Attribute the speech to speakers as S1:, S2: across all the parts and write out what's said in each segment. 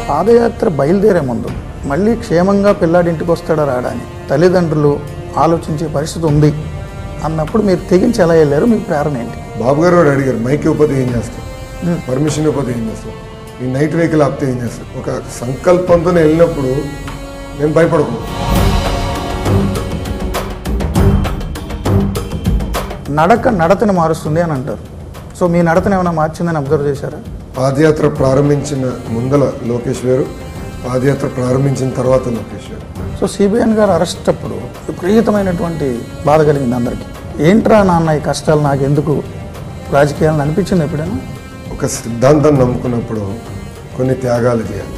S1: పాదయాత్ర బయలుదేరే ముందు మళ్ళీ క్షేమంగా పిల్లాడి ఇంటికి వస్తాడా రాడా అని తల్లిదండ్రులు ఆలోచించే పరిస్థితి ఉంది అన్నప్పుడు మీరు తెగించి ఎలా వెళ్ళారు మీ ప్రేరణ ఏంటి
S2: బాబు గారు కూడా అడిగారు మైక్ ఇవ్వకపోతే ఏం చేస్తాం పర్మిషన్ ఇవ్వకపోతే ఏం చేస్తాం ఈ నైట్ వెహికల్ ఆపితే ఏం చేస్తాం ఒక సంకల్పంతో వెళ్ళినప్పుడు నేను భయపడకూడదు
S1: నడక నడతని మారుస్తుంది అని అంటారు సో మీ నడతను ఏమైనా మార్చిందని అబ్జర్వ్ చేశారా
S2: పాదయాత్ర ప్రారంభించిన ముందల లోకేష్ వేరు పాదయాత్ర ప్రారంభించిన తర్వాత లోకేష్ వేరు
S1: సో సిబిఎన్ గారు అరెస్ట్ అప్పుడు విపరీతమైనటువంటి బాధ కలిగింది అందరికీ ఏంట్రా నాన్న ఈ కష్టాలు నాకు ఎందుకు రాజకీయాలను అనిపించింది ఎప్పుడైనా
S2: ఒక సిద్ధాంతం నమ్ముకున్నప్పుడు కొన్ని త్యాగాలు చేయాలి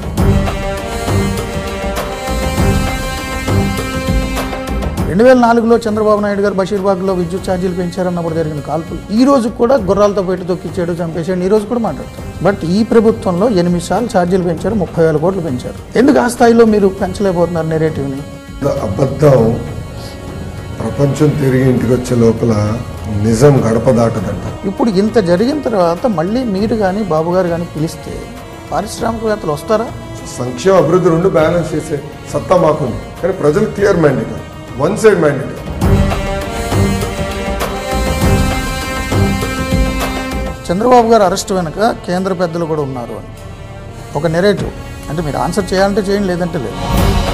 S1: రెండు వేల నాలుగులో చంద్రబాబు నాయుడు గారు బషీర్బాగ్లో విద్యుత్ ఛార్జీలు పెంచారన్నప్పుడు జరిగిన కాల్పులు ఈ రోజు కూడా గుర్రాలతో పెట్టి తొక్కిచ్చాడు చంపేశాడు ఈ రోజు కూడా మాట్లాడతారు బట్ ఈ ప్రభుత్వంలో ఎనిమిది సార్లు ఛార్జీలు పెంచారు ముప్పై వేల కోట్లు పెంచారు ఎందుకు ఆ స్థాయిలో మీరు పెంచలేకపోతున్నారు నెరేటివ్ని
S2: అబద్ధం ప్రపంచం తిరిగి ఇంటికి వచ్చే లోపల నిజం గడప దాటదంట
S1: ఇప్పుడు ఇంత జరిగిన తర్వాత మళ్ళీ మీరు కానీ బాబు గారు కానీ పిలిస్తే పారిశ్రామికవేత్తలు వస్తారా
S2: సంక్షేమ అభివృద్ధి రెండు బ్యాలెన్స్ చేసే సత్తా మాకుంది కానీ ప్రజలు clear minded one side minded
S1: Chandrababu garu arrest వెనుక కేంద్ర పెద్దలు కూడా ఉన్నారు అని ఒక నెరేటివ్ అంటే మీరు ఆన్సర్ చేయాలంటే చేయండి లేదంటే లేదు